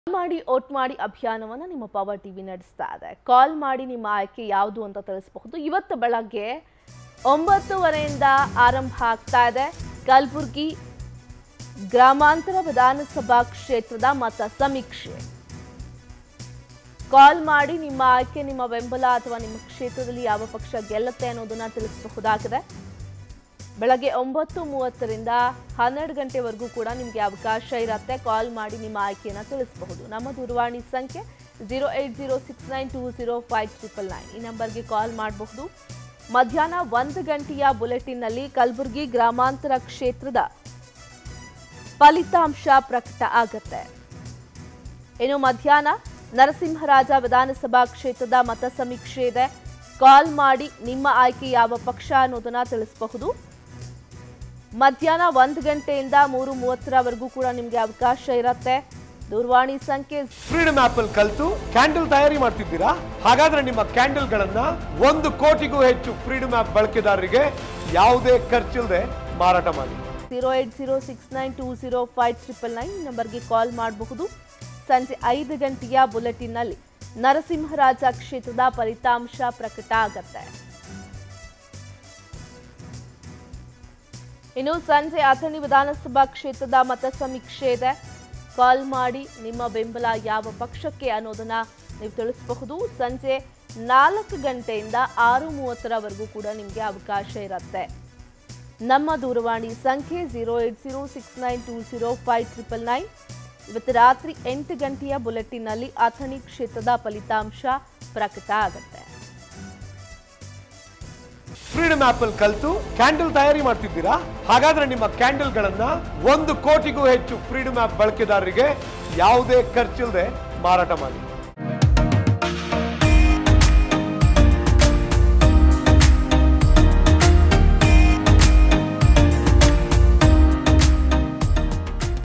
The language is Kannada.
ಮಾಡಿ ಓಟ್ ಮಾಡಿ ಅಭಿಯಾನವನ್ನು ನಿಮ್ಮ ಪವರ್ ಟಿವಿ ನಡೆಸ್ತಾ ಇದೆ ಕಾಲ್ ಮಾಡಿ ನಿಮ್ಮ ಆಯ್ಕೆ ಯಾವುದು ಅಂತ ತಿಳಿಸಬಹುದು ಇವತ್ತು ಬೆಳಗ್ಗೆ ಒಂಬತ್ತುವರೆಯಿಂದ ಆರಂಭ ಆಗ್ತಾ ಇದೆ ಕಲಬುರ್ಗಿ ಗ್ರಾಮಾಂತರ ವಿಧಾನಸಭಾ ಕ್ಷೇತ್ರದ ಮತ ಸಮೀಕ್ಷೆ ಕಾಲ್ ಮಾಡಿ ನಿಮ್ಮ ಆಯ್ಕೆ ನಿಮ್ಮ ಬೆಂಬಲ ಅಥವಾ ನಿಮ್ಮ ಕ್ಷೇತ್ರದಲ್ಲಿ ಯಾವ ಪಕ್ಷ ಗೆಲ್ಲುತ್ತೆ ಅನ್ನೋದನ್ನ ತಿಳಿಸಬಹುದಾಗಿದೆ ಬೆಳಗ್ಗೆ ಒಂಬತ್ತು ಮೂವತ್ತರಿಂದ ಹನ್ನೆರಡು ಗಂಟೆವರೆಗೂ ಕೂಡ ನಿಮಗೆ ಅವಕಾಶ ಇರುತ್ತೆ ಕಾಲ್ ಮಾಡಿ ನಿಮ್ಮ ಆಯ್ಕೆಯನ್ನು ತಿಳಿಸಬಹುದು ನಮ್ಮ ದೂರವಾಣಿ ಸಂಖ್ಯೆ zero eight zero six nine two zero five triple nine ಈ ನಂಬರ್ಗೆ ಕಾಲ್ ಮಾಡಬಹುದು ಮಧ್ಯಾಹ್ನ ಒಂದು ಗಂಟೆಯ ಬುಲೆಟಿನ್ನಲ್ಲಿ ಕಲಬುರಗಿ ಗ್ರಾಮಾಂತರ ಕ್ಷೇತ್ರದ ಫಲಿತಾಂಶ ಪ್ರಕಟ ಆಗತ್ತೆ ಇನ್ನು ಮಧ್ಯಾಹ್ನ ನರಸಿಂಹರಾಜ ವಿಧಾನಸಭಾ ಕ್ಷೇತ್ರದ ಮತ ಸಮೀಕ್ಷೆ ಇದೆ ಕಾಲ್ ಮಾಡಿ ನಿಮ್ಮ ಆಯ್ಕೆ ಯಾವ ಪಕ್ಷ ಅನ್ನೋದನ್ನ ತಿಳಿಸಬಹುದು ಮಧ್ಯಾಹ್ನ ಒಂದು ಗಂಟೆಯಿಂದ ಮೂರು ಮೂವತ್ತರವರೆಗೂ ಕೂಡ ನಿಮಗೆ ಅವಕಾಶ ಇರುತ್ತೆ ದೂರವಾಣಿ ಸಂಖ್ಯೆ ಫ್ರೀಡಮ್ ಆಪ್ ಅಲ್ಲಿ ಕಲ್ತು ಕ್ಯಾಂಡಲ್ ತಯಾರಿ ಮಾಡ್ತಿದ್ದೀರಾ ಹಾಗಾದ್ರೆ ನಿಮ್ಮ ಕ್ಯಾಂಡಲ್ ಗಳನ್ನ ಒಂದು ಕೋಟಿಗೂ ಹೆಚ್ಚು ಫ್ರೀಡಮ್ ಆಪ್ ಬಳಕೆದಾರರಿಗೆ ಯಾವುದೇ ಖರ್ಚಿಲ್ಲದೆ ಮಾರಾಟ ಮಾಡಿ zero eight zero six nine two zero five triple nine ನಂಬರ್ಗೆ ಕಾಲ್ ಮಾಡಬಹುದು ಸಂಜೆ ಐದು ಗಂಟೆಯ ಬುಲೆಟಿನ್ನಲ್ಲಿ ನರಸಿಂಹರಾಜ ಕ್ಷೇತ್ರದ ಫಲಿತಾಂಶ ಪ್ರಕಟ ಆಗತ್ತೆ ಇನ್ನು ಸಂಜೆ ಅಥಣಿ ವಿಧಾನಸಭಾ ಕ್ಷೇತ್ರದ ಮತ ಸಮೀಕ್ಷೆ ಇದೆ ಕಾಲ್ ಮಾಡಿ ನಿಮ್ಮ ಬೆಂಬಲ ಯಾವ ಪಕ್ಷಕ್ಕೆ ಅನ್ನೋದನ್ನ ನೀವು ತಿಳಿಸಬಹುದು ಸಂಜೆ ನಾಲ್ಕು ಗಂಟೆಯಿಂದ ಆರು ಮೂವತ್ತರವರೆಗೂ ಕೂಡ ನಿಮಗೆ ಅವಕಾಶ ಇರುತ್ತೆ ನಮ್ಮ ದೂರವಾಣಿ ಸಂಖ್ಯೆ zero eight zero six nine two zero five triple nine ಇವತ್ತು ರಾತ್ರಿ ಎಂಟು ಗಂಟೆಯ ಬುಲೆಟಿನ್ನಲ್ಲಿ ಅಥಣಿ ಕ್ಷೇತ್ರದ ಫಲಿತಾಂಶ ಪ್ರಕಟ ಆಗುತ್ತೆ ಫ್ರೀಡಮ್ ಆಪ್ ಅಲ್ಲಿ ಕಲ್ತು ಕ್ಯಾಂಡಲ್ ತಯಾರಿ ಮಾಡ್ತಿದ್ದೀರಾ ಹಾಗಾದ್ರೆ ನಿಮ್ಮ ಕ್ಯಾಂಡಲ್ ಗಳನ್ನ ಒಂದು ಕೋಟಿಗೂ ಹೆಚ್ಚು ಫ್ರೀಡಮ್ ಆಪ್ ಬಳಕೆದಾರರಿಗೆ ಯಾವುದೇ ಖರ್ಚಿಲ್ಲದೆ ಮಾರಾಟ ಮಾಡಿ